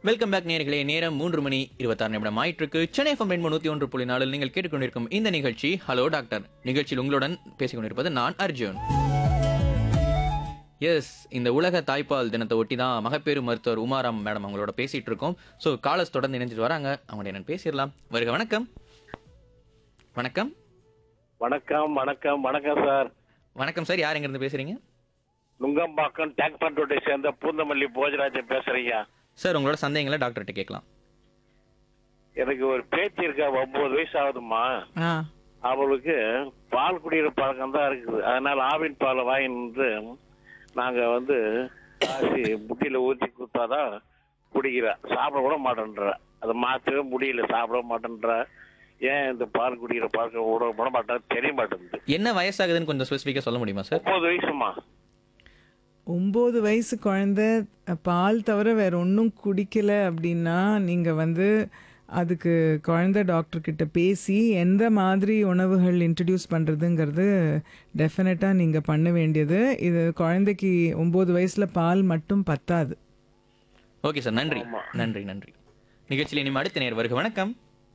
Welcome back நேர்களே நேரம் மூன்று மணி இருபத்தாறு நிமிடம் ஆயிட்டிருக்கு சென்னை எஃப்எம் ரெண்டு நூத்தி ஒன்று புள்ளி நாலில் நீங்கள் கேட்டுக்கொண்டிருக்கும் இந்த நிகழ்ச்சி ஹலோ டாக்டர் நிகழ்ச்சியில் உங்களுடன் பேசிக் கொண்டிருப்பது நான் அர்ஜுன் எஸ் இந்த உலக தாய்ப்பால் தினத்தை ஒட்டி தான் மகப்பேறு மருத்துவர் உமாராம் மேடம் அவங்களோட பேசிட்டு இருக்கோம் ஸோ காலஸ் தொடர்ந்து இணைஞ்சிட்டு வராங்க அவங்கள்ட்ட என்னன்னு பேசிடலாம் வருக வணக்கம் வணக்கம் வணக்கம் வணக்கம் வணக்கம் சார் வணக்கம் சார் யார் எங்கிருந்து பேசுறீங்க நுங்கம்பாக்கம் டேங்க் பண்ரோட்டை சேர்ந்த பூந்தமல்லி போஜராஜன் பேசுறீங்க சார் உங்களோட சந்தேகங்களை டாக்டர்கிட்ட கேட்கலாம் எனக்கு ஒரு பேத்தி இருக்கா ஒன்பது வயசு ஆகுதுமா ஆ அவளுக்கு பால் குடிக்கிற பழக்கம் தான் இருக்குது அதனால ஆவின் பாலை வாங்கிட்டு நாங்க வந்து காசி புட்டியில ஊற்றி கொடுத்தாதான் குடிக்கிறா சாப்பிட கூட மாட்டேன்றா அதை மாற்றவே முடியல சாப்பிட மாட்டேன்றா ஏன் இந்த பால் குடிக்கிற பழக்கம் விட விட மாட்டேன் தெரிய மாட்டேங்குது என்ன வயசாகுதுன்னு கொஞ்சம் ஸ்பெசிஃபிக்காக சொல்ல முடியுமா சார் ஒன்பது வயசுமா ஒம்பது வயசு குழந்தை அஹ், பால் தவிர வேற ஒன்றும் குடிக்கல அப்படின்னா நீங்கள் வந்து அதுக்கு குழந்தை டாக்டர் கிட்ட பேசி எந்த மாதிரி உணவுகள் இன்ட்ரடியூஸ் பண்ணுறதுங்கிறது டெஃபினட்டாக நீங்கள் பண்ண வேண்டியது இது குழந்தைக்கு ஒம்பது வயசில் பால் மட்டும் பத்தாது ஓகே சார் நன்றி நன்றி நன்றி நிகழ்ச்சியில் இனிமே அடுத்த நேர் வருக வணக்கம்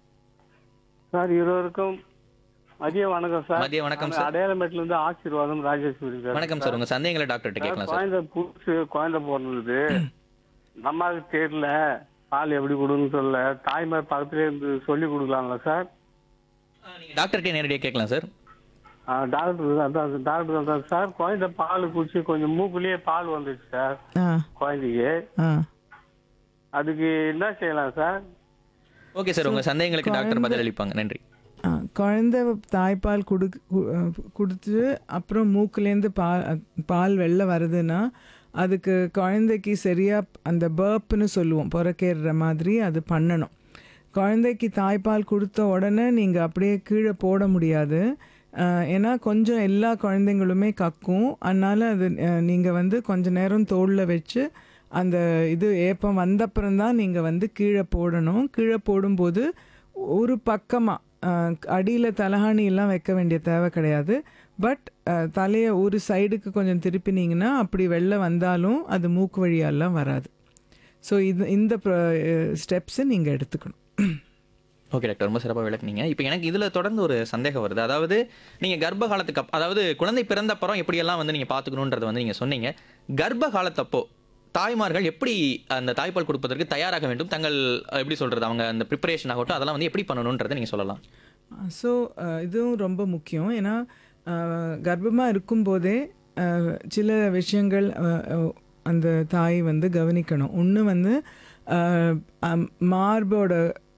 சார் இருவருக்கும் மதிய வணக்கம் சார் மதிய வணக்கம் சார். அடையாளமேட்ல இருந்து ஆசீர்வாதம் ராஜேஸ்வரி சார் வணக்கம் சார் உங்க சந்தேகங்களை டாக்டர்கிட்ட கேட்கலாம் சார் குழந்தை புதுசு குழந்தை பிறந்தது நம்மளுக்கு தெரியல பால் எப்படி கொடுன்னு சொல்ல தாய்மார் பக்கத்துல இருந்து சொல்லி கொடுக்கலாங்களா சார் டாக்டர்கிட்ட நேரடியாக கேட்கலாம் சார் ஆ, டாக்டர் தான் அதான் டாக்டர் தான் சார் குழந்தை பால் குடிச்சு கொஞ்சம் மூக்குலயே பால் வந்துச்சு சார் ஆ குழந்தைக்கு ஆ அதுக்கு என்ன செய்யலாம் சார் ஓகே சார் உங்க சந்தேகங்களுக்கு டாக்டர் பதில் அளிப்பாங்க நன்றி ஆ, குழந்தை தாய்ப்பால் குடு கு- அஹ் கொடுத்து அப்புறம் மூக்குலேருந்து பால் அஹ் பால் வெளில வருதுன்னா அதுக்கு குழந்தைக்கு சரியாக அந்த பர்ப்னு சொல்லுவோம் புறக்கேறுற மாதிரி அது பண்ணணும் குழந்தைக்கு தாய்ப்பால் கொடுத்த உடனே நீங்கள் அப்படியே கீழே போட முடியாது அஹ் ஏன்னா கொஞ்சம் எல்லா குழந்தைங்களுமே கக்கும் அதனால் அது நீங்கள் வந்து கொஞ்ச நேரம் தோளில் வச்சு அந்த இது ஏப்பம் வந்தப்புறம் தான் நீங்கள் வந்து கீழே போடணும் கீழே போடும்போது ஒரு பக்கமாக அடியில் தலகாணி எல்லாம் வைக்க வேண்டிய தேவை கிடையாது பட் தலையை ஒரு சைடுக்கு கொஞ்சம் திருப்பினீங்கன்னா அப்படி வெளில வந்தாலும் அது மூக்கு வழியாலாம் வராது ஸோ இது இந்த ஸ்டெப்ஸை நீங்கள் எடுத்துக்கணும் ஓகே டாக்டர் ரொம்ப சிறப்பாக விளக்குனீங்க இப்போ எனக்கு இதில் தொடர்ந்து ஒரு சந்தேகம் வருது அதாவது நீங்கள் கர்ப்ப காலத்துக்கு அப் அதாவது குழந்தை பிறந்த அப்புறம் எப்படியெல்லாம் வந்து நீங்கள் பார்த்துக்கணுன்றதை வந்து நீங்கள் சொன்னீங்க கர்ப்ப காலத்தப்போ தாய்மார்கள் எப்படி அந்த தாய்ப்பால் கொடுப்பதற்கு தயாராக வேண்டும் தங்கள் அஹ், எப்படி சொல்றது அவங்க அந்த ப்ரிப்பரேஷன் ஆகட்டும் அதெல்லாம் வந்து எப்படி பண்ணணுன்றதை நீங்கள் சொல்லலாம் ஸோ இதுவும் ரொம்ப முக்கியம் ஏன்னா கர்ப்பமாக இருக்கும்போதே அஹ், சில விஷயங்கள் அஹ், அஹ், அந்த தாய் வந்து கவனிக்கணும் ஒன்று வந்து அஹ், அம், மார்போட